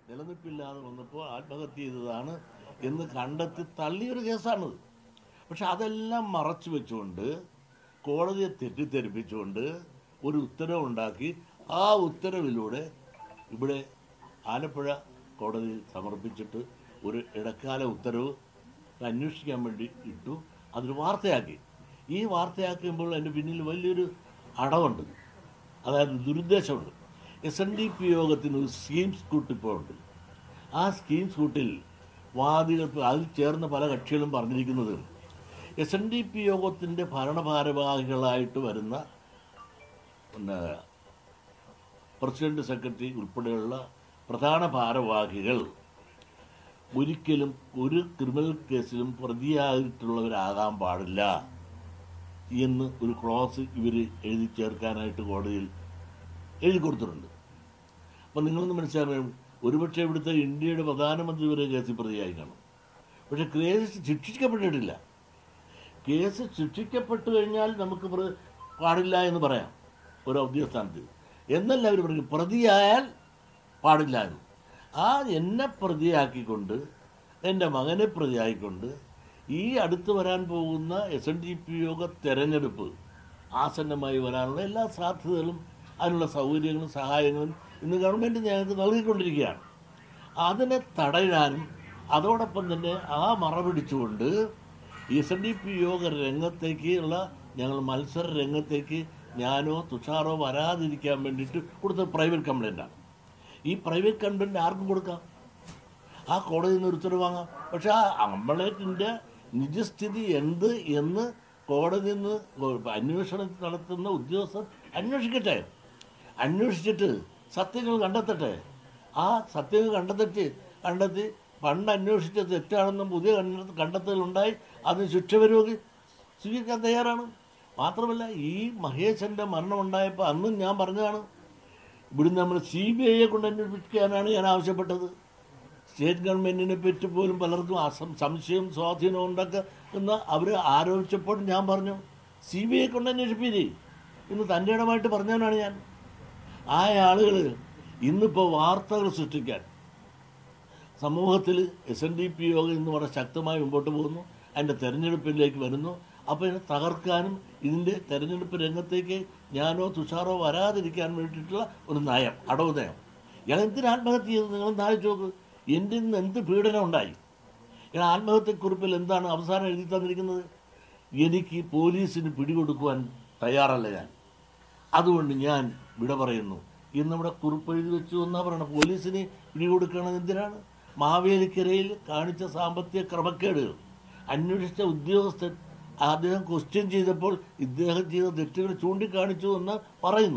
നിലനിൽപ്പില്ലാതെ വന്നപ്പോൾ ആത്മഹത്യ ചെയ്തതാണ് എന്ന് കണ്ടെത്തി തള്ളിയൊരു കേസാണിത് പക്ഷെ അതെല്ലാം മറച്ചു വെച്ചുകൊണ്ട് കോടതിയെ തെറ്റിദ്ധരിപ്പിച്ചുകൊണ്ട് ഒരു ഉത്തരവുണ്ടാക്കി ആ ഉത്തരവിലൂടെ ഇവിടെ ആലപ്പുഴ കോടതിയിൽ സമർപ്പിച്ചിട്ട് ഒരു ഇടക്കാല ഉത്തരവ് അന്വേഷിക്കാൻ വേണ്ടി ഇട്ടു അതൊരു വാർത്തയാക്കി ഈ വാർത്തയാക്കുമ്പോൾ അതിൻ്റെ പിന്നിൽ വലിയൊരു അടവുണ്ട് അതായത് ദുരുദ്ദേശമുണ്ട് എസ് എൻ ഡി പി യോഗത്തിന് ഒരു സ്കീംസ് കൂട്ട് ഇപ്പോൾ ഉണ്ട് ആ സ്കീംസ് കൂട്ടിൽ വാദികൾ അതിൽ ചേർന്ന പല കക്ഷികളും പറഞ്ഞിരിക്കുന്നത് എസ് എൻ ഡി പി യോഗത്തിൻ്റെ ഭരണഭാരവാഹികളായിട്ട് വരുന്ന പിന്നെ പ്രസിഡന്റ് സെക്രട്ടറി ഉൾപ്പെടെയുള്ള പ്രധാന ഭാരവാഹികൾ ഒരിക്കലും ഒരു ക്രിമിനൽ കേസിലും പ്രതിയായിട്ടുള്ളവരാകാൻ പാടില്ല എന്ന് ഒരു ക്ലോസ് ഇവർ എഴുതി ചേർക്കാനായിട്ട് കോടതിയിൽ എഴുതി കൊടുത്തിട്ടുണ്ട് അപ്പം നിങ്ങളൊന്ന് മനസ്സിലാക്കണം ഒരുപക്ഷെ ഇവിടുത്തെ ഇന്ത്യയുടെ പ്രധാനമന്ത്രി വരെ കേസിൽ പ്രതിയായി കാണും പക്ഷെ കേസ് ശിക്ഷിക്കപ്പെട്ടിട്ടില്ല കേസ് ശിക്ഷിക്കപ്പെട്ടു കഴിഞ്ഞാൽ നമുക്ക് പ്ര- പാടില്ല എന്ന് പറയാം ഒരു ഔദ്യോഗിക സ്ഥാനത്ത് എന്നല്ല അവർ പറയും പ്രതിയായാൽ പാടില്ല എന്ന് ആ എന്നെ പ്രതിയാക്കിക്കൊണ്ട് എൻ്റെ മകനെ പ്രതിയാക്കിക്കൊണ്ട് ഈ അടുത്ത് വരാൻ പോകുന്ന എസ് എൻ ഡി പി യോഗ തെരഞ്ഞെടുപ്പ് ആസന്നമായി വരാനുള്ള എല്ലാ സാധ്യതകളും അതിനുള്ള സൗകര്യങ്ങളും സഹായങ്ങളും ഇന്ന് ഗവൺമെൻറ് ഞങ്ങൾക്ക് നൽകിക്കൊണ്ടിരിക്കുകയാണ് അതിനെ തടയാനും അതോടൊപ്പം തന്നെ ആ മറ പിടിച്ചുകൊണ്ട് എസ് എൻ ഡി പി യോഗ രംഗത്തേക്ക് ഉള്ള ഞങ്ങൾ മത്സര രംഗത്തേക്ക് ഞാനോ തുഷാറോ വരാതിരിക്കാൻ വേണ്ടിയിട്ട് കൊടുത്ത പ്രൈവറ്റ് കംപ്ലൈൻറ്റാണ് ഈ പ്രൈവറ്റ് കംപ്ലൈൻറ്റ് ആർക്കും കൊടുക്കാം ആ കോടതിയിൽ നിന്ന് ഒരു ഉത്തരവ് വാങ്ങാം പക്ഷെ ആ അമ്പളേറ്റിൻ്റെ നിജസ്ഥിതി എന്ത് എന്ന് കോടതിയിൽ നിന്ന് അന്വേഷണം നടത്തുന്ന ഉദ്യോഗസ്ഥർ അന്വേഷിക്കട്ടെ അന്വേഷിച്ചിട്ട് സത്യങ്ങൾ കണ്ടെത്തട്ടെ ആ സത്യങ്ങൾ കണ്ടെത്തിട്ട് കണ്ടെത്തി പണ്ട് അന്വേഷിച്ച തെറ്റാണെന്നും പുതിയ കണ്ടെ- കണ്ടെത്തലുണ്ടായി അതിന് ശിക്ഷ വരുമെങ്കിൽ സ്വീകരിക്കാൻ തയ്യാറാണ് മാത്രമല്ല ഈ മഹേശൻ്റെ മരണം ഉണ്ടായപ്പോൾ അന്നും ഞാൻ പറഞ്ഞതാണ് ഇവിടുന്ന് നമ്മൾ സി ബി ഐയെ കൊണ്ട് അന്വേഷിക്കാനാണ് ഞാൻ ആവശ്യപ്പെട്ടത് സ്റ്റേറ്റ് ഗവൺമെൻറ്റിനെ പറ്റി പോലും പലർക്കും അസം സംശയം സ്വാധീനം ഉണ്ടൊക്കെ എന്ന് അവർ ആരോപിച്ചപ്പോൾ ഞാൻ പറഞ്ഞു സി ബി ഐ കൊണ്ട് അന്വേഷിപ്പില്ലേ ഇന്ന് തൻ്റെ ഇടമായിട്ട് പറഞ്ഞവനാണ് ഞാൻ ആ ആളുകൾ ഇന്നിപ്പോൾ വാർത്തകൾ സൃഷ്ടിക്കാൻ സമൂഹത്തിൽ എസ് എൻ ഡി പി യോഗം ഇന്ന് വളരെ ശക്തമായി മുമ്പോട്ട് പോകുന്നു അതിൻ്റെ തെരഞ്ഞെടുപ്പിലേക്ക് വരുന്നു അപ്പോൾ ഇതിനെ തകർക്കാനും ഇതിൻ്റെ തെരഞ്ഞെടുപ്പ് രംഗത്തേക്ക് ഞാനോ തുഷാറോ വരാതിരിക്കാൻ വേണ്ടിയിട്ടുള്ള ഒരു നയം അടവ് നയം ഇയാൾ എന്തിന് ആത്മഹത്യ ചെയ്തു നിങ്ങൾ ആലോചിച്ച് നോക്ക് എൻ്റെ നിന്ന് എന്ത് പീഡനം ഉണ്ടായി ഇയാൾ ആത്മഹത്യക്കുറിപ്പിൽ എന്താണ് അവസാനം എഴുതി തന്നിരിക്കുന്നത് എനിക്ക് പോലീസിന് പിടികൊടുക്കുവാൻ തയ്യാറല്ല ഞാൻ അതുകൊണ്ട് ഞാൻ വിട പറയുന്നു ഇന്ന് നമ്മുടെ കുറിപ്പ് എഴുതി വെച്ചു എന്നാ പറയണം പോലീസിന് പിടികൊടുക്കണത് എന്തിനാണ് മാവേലിക്കരയിൽ കാണിച്ച സാമ്പത്തിക ക്രമക്കേടുകൾ അന്വേഷിച്ച ഉദ്യോഗസ്ഥൻ അദ്ദേഹം ക്വസ്റ്റ്യൻ ചെയ്തപ്പോൾ ഇദ്ദേഹം ചെയ്ത തെറ്റുകൾ ചൂണ്ടിക്കാണിച്ചു എന്ന് പറയുന്നു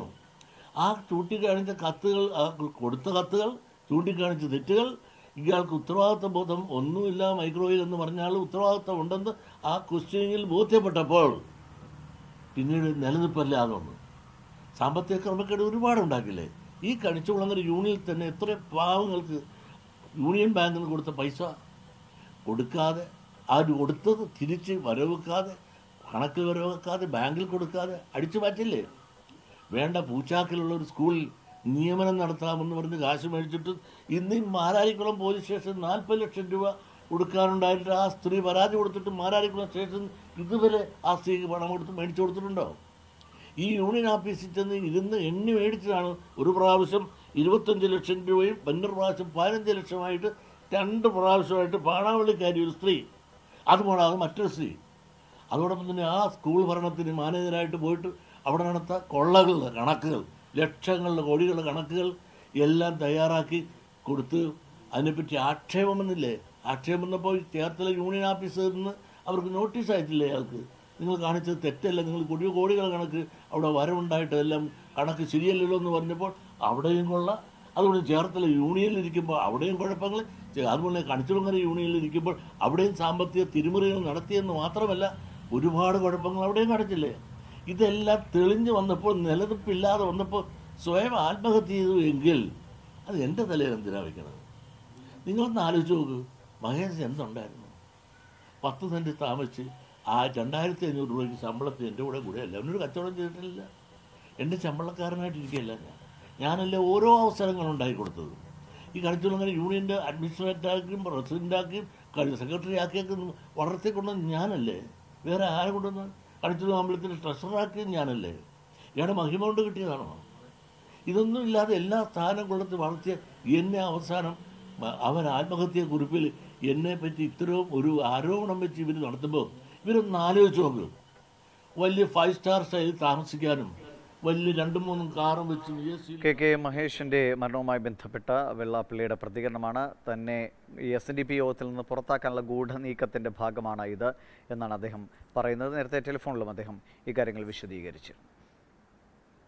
ആ ചൂണ്ടിക്കാണിച്ച കത്തുകൾ ആ കൊടുത്ത കത്തുകൾ ചൂണ്ടിക്കാണിച്ച തെറ്റുകൾ ഇയാൾക്ക് ഉത്തരവാദിത്വ ബോധം ഒന്നുമില്ല മൈക്രോയിൽ എന്ന് പറഞ്ഞാൽ ഉത്തരവാദിത്വം ഉണ്ടെന്ന് ആ ക്വസ്റ്റ്യനിൽ ബോധ്യപ്പെട്ടപ്പോൾ പിന്നീട് നിലനിൽപ്പല്ലാതെ വന്നു സാമ്പത്തിക ക്രമക്കേട് ഒരുപാട് ഉണ്ടാക്കില്ലേ ഈ കണിച്ചുകുളങ്ങര യൂണിയനിൽ തന്നെ എത്ര പാവങ്ങൾക്ക് യൂണിയൻ ബാങ്കിൽ നിന്ന് കൊടുത്ത പൈസ കൊടുക്കാതെ ആ കൊടുത്തത് തിരിച്ച് വരവെക്കാതെ കണക്ക് വരവെക്കാതെ ബാങ്കിൽ കൊടുക്കാതെ അടിച്ചു മാറ്റില്ലേ വേണ്ട പൂച്ചാക്കിലുള്ള ഒരു സ്കൂളിൽ നിയമനം നടത്താമെന്ന് പറഞ്ഞ് കാശ് മേടിച്ചിട്ട് ഇന്ന് ഈ മാരാരിക്കുളം പോലീസ് സ്റ്റേഷൻ നാൽപ്പത് ലക്ഷം രൂപ കൊടുക്കാനുണ്ടായിട്ട് ആ സ്ത്രീ പരാതി കൊടുത്തിട്ട് മാരാരിക്കുളം സ്റ്റേഷൻ ഇതുവരെ ആ സ്ത്രീക്ക് പണം കൊടുത്ത് മേടിച്ചു കൊടുത്തിട്ടുണ്ടോ ഈ യൂണിയൻ ഓഫീസിൽ ചെന്ന് ഇരുന്ന് എണ്ണി മേടിച്ചതാണ് ഒരു പ്രാവശ്യം ഇരുപത്തഞ്ച് ലക്ഷം രൂപയും പന്നൊരു പ്രാവശ്യം പതിനഞ്ച് ലക്ഷമായിട്ട് രണ്ട് പ്രാവശ്യമായിട്ട് പാണാവള്ളിക്കാരി ഒരു സ്ത്രീ അതുകൂടാതെ മറ്റൊരു സ്ത്രീ അതോടൊപ്പം തന്നെ ആ സ്കൂൾ ഭരണത്തിന് മാനേജരായിട്ട് പോയിട്ട് അവിടെ നടത്ത കൊള്ളകളുടെ കണക്കുകൾ ലക്ഷങ്ങളുടെ കോടികളുടെ കണക്കുകൾ എല്ലാം തയ്യാറാക്കി കൊടുത്ത് അതിനെപ്പറ്റി ആക്ഷേപമെന്നില്ലേ ആക്ഷേപം വന്നപ്പോൾ ഈ ചേർത്തല യൂണിയൻ ഓഫീസിൽ നിന്ന് അവർക്ക് നോട്ടീസ് അയച്ചില്ലേ അയാൾക്ക് നിങ്ങൾ കാണിച്ചത് തെറ്റല്ല നിങ്ങൾ കൊടിയ കോടികൾ കണക്ക് അവിടെ വരവുണ്ടായിട്ട് എല്ലാം കണക്ക് ശരിയല്ലല്ലോ എന്ന് പറഞ്ഞപ്പോൾ അവിടെയും കൊള്ള അതുകൊണ്ട് ചേർത്തല യൂണിയനിൽ ഇരിക്കുമ്പോൾ അവിടെയും കുഴപ്പങ്ങൾ ചെ- അതുപോലെ കണിച്ചുളങ്ങര യൂണിയനിൽ ഇരിക്കുമ്പോൾ അവിടെയും സാമ്പത്തിക തിരിമറികൾ നടത്തിയെന്ന് മാത്രമല്ല ഒരുപാട് കുഴപ്പങ്ങൾ അവിടെയും കാണിച്ചില്ലേ ഇതെല്ലാം തെളിഞ്ഞു വന്നപ്പോൾ നിലനിൽപ്പില്ലാതെ വന്നപ്പോൾ സ്വയം ആത്മഹത്യ ചെയ്തു എങ്കിൽ അത് എൻ്റെ തലയിൽ എന്തിനാ വയ്ക്കണത് നിങ്ങളൊന്ന് ആലോചിച്ച് നോക്ക് മഹേഷ് എന്തുണ്ടായിരുന്നു പത്ത് സെൻറ്റ് താമസിച്ച് ആ രണ്ടായിരത്തി അഞ്ഞൂറ് രൂപയ്ക്ക് ശമ്പളത്തിൽ എൻ്റെ കൂടെ കൂടെ അല്ല അവനൊരു കച്ചവടം ചെയ്തിട്ടില്ല എൻ്റെ ശമ്പളക്കാരനായിട്ടിരിക്കുകയല്ല ഞാൻ ഞാനല്ലേ ഓരോ അവസരങ്ങളും ഉണ്ടാക്കി കൊടുത്തത് ഈ കളിച്ചുള്ളങ്ങനെ യൂണിയൻ്റെ അഡ്മിനിസ്ട്രേറ്ററാക്കിയും പ്രസിഡൻ്റാക്കിയും സെക്രട്ടറി ആക്കിയൊക്കെ വളർത്തിക്കൊണ്ടത് ഞാനല്ലേ വേറെ ആരെ കൊണ്ടുവന്ന് കളിച്ചുള്ള അമ്പലത്തിൻ്റെ ട്രഷറാക്കിയത് ഞാനല്ലേ ഇയാളുടെ മഹിമ കൊണ്ട് കിട്ടിയതാണോ ഇതൊന്നും ഇല്ലാതെ എല്ലാ സ്ഥാനം കൊള്ളത്ത് വളർത്തിയ എന്നെ അവസാനം മ- അവൻ ആത്മഹത്യ കുറിപ്പിൽ എന്നെ പറ്റി ഇത്രയും ഒരു ആരോപണം വെച്ച് ഇവർ നടത്തുമ്പോൾ ഇവരൊന്ന് ആലോചിച്ച് നോക്ക് വലിയ ഫൈവ് സ്റ്റാർ സ്റ്റൈലിൽ താമസിക്കാനും വലിയ രണ്ടും മൂന്നും കാറും വെച്ച് എ സി കെ കെ മഹേഷിന്റെ മരണവുമായി ബന്ധപ്പെട്ട വെള്ളാപ്പള്ളിയുടെ പ്രതികരണമാണ് തന്നെ ഈ എസ് എൻ ഡി പി യോഗത്തിൽ നിന്ന് പുറത്താക്കാനുള്ള ഗൂഢനീക്കത്തിന്റെ ഭാഗമാണ് ഇത് എന്നാണ് അദ്ദേഹം പറയുന്നത് നേരത്തെ ടെലിഫോണിലും അദ്ദേഹം ഇക്കാര്യങ്ങൾ വിശദീകരിച്ചു